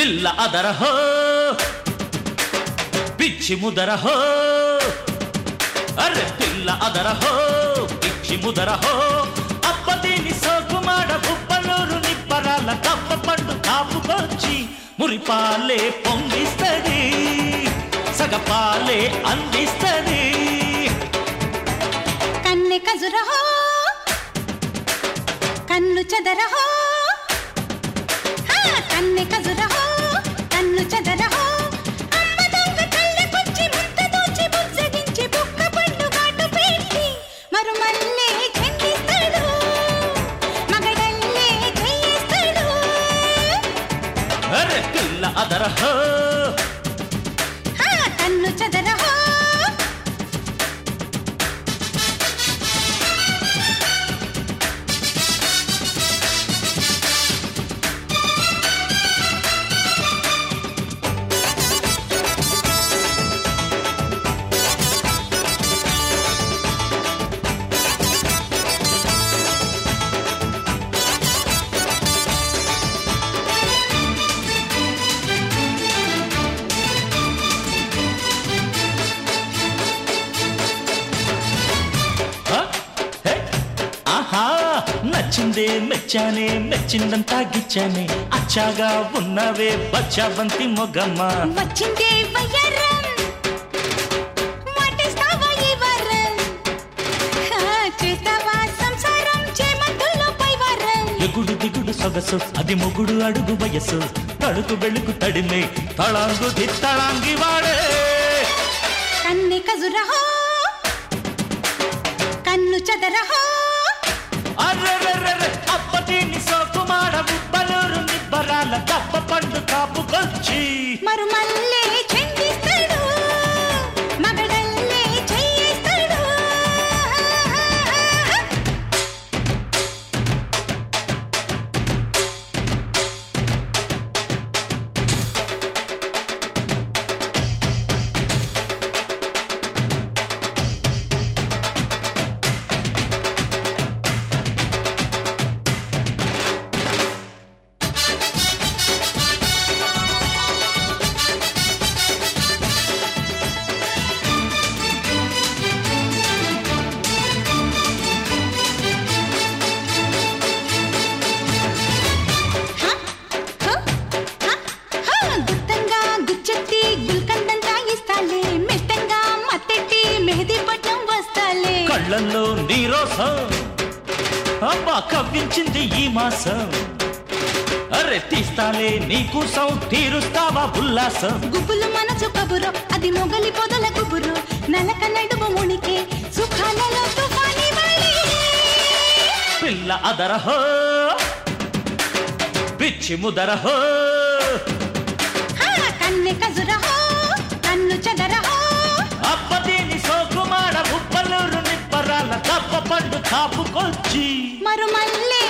పిల్ల అదరహో పిచ్చి ముదరహో అరే పిల్ల అదరహో పిచ్చి ముదరహో అప్పదీని సోకుమాడ బుబ్బలూరు నిప్పరాల కప్ప పండు కాపుకొచ్చి మురిపాలే పొంగిస్తది సగపాలే అందిస్తది కన్నె కజురహో కన్ను చెదరహో హా, కన్నె కజురహో కన్ను చెదరహో అమ్మ దొంగ కళ్ళకొచ్చి ముద్ద దోచి బుజ్జగించి బుక్క పండు కాటు పెట్టి మరుమల్లే చెందిస్తాడు మగడల్లే చేయిస్తాడు అరే పిల్ల అదరహో హా, కన్ను చెదరహో హ? హే? ఆహా నచ్చిందే మెచ్చానే మెచ్చిందంతా గిచ్చానే అచ్చాగా ఉన్నవే బచ్చావంతి మొగమ్మ వచ్చిందే వయ్యారం వాటేస్తావా ఈ వరం హా, చేస్తావా సంసారం చేమంతుల్లో పై వరం ఎగుడు దిగుడు సొగసు అది మొగుడు అడుగు వయసు తడుకు వెలుగు తడిమే తళాంగు దిత్తళాంగి వాడే కన్నె కజురహో కన్ను చదరహో అర్రెర్రెర్రె అప్పటిని సోకుమాడ ఉబ్బలూరు నిబ్బరాల దప్ప పండు కాపుకొచ్చి మరుమల్లే చెందిస్తాడు మగడల్లే చేయిస్తాడు హ, హ, హ, హ. గుత్తంగా గుచ్చెత్తి గుల్కందంతా ఇస్తాలే మెత్తంగా మత్తెట్టి మెహదీ పట్నం వస్తాలే కళ్ళల్లో నీరోసం అబ్బా కవ్వించింది ఈ మాసం అరే తీస్తాలే నీకోసం తీరుస్తావా ఉల్లాసం గుబులు మనసు కబురు అది మొగలి పొదల గుబురు నలక నడుము మునికే సుఖాలలో తుఫాని వాలి పిల్ల అదరహో పిచ్చి ముదరహో హా, కన్నె కజురహో కన్ను చెదరహో అప్పదీని సోకుమాడ ఉప్పలూరు నిప్పరాల కప్ప పండు కాపుకొచ్చి మరుమల్లే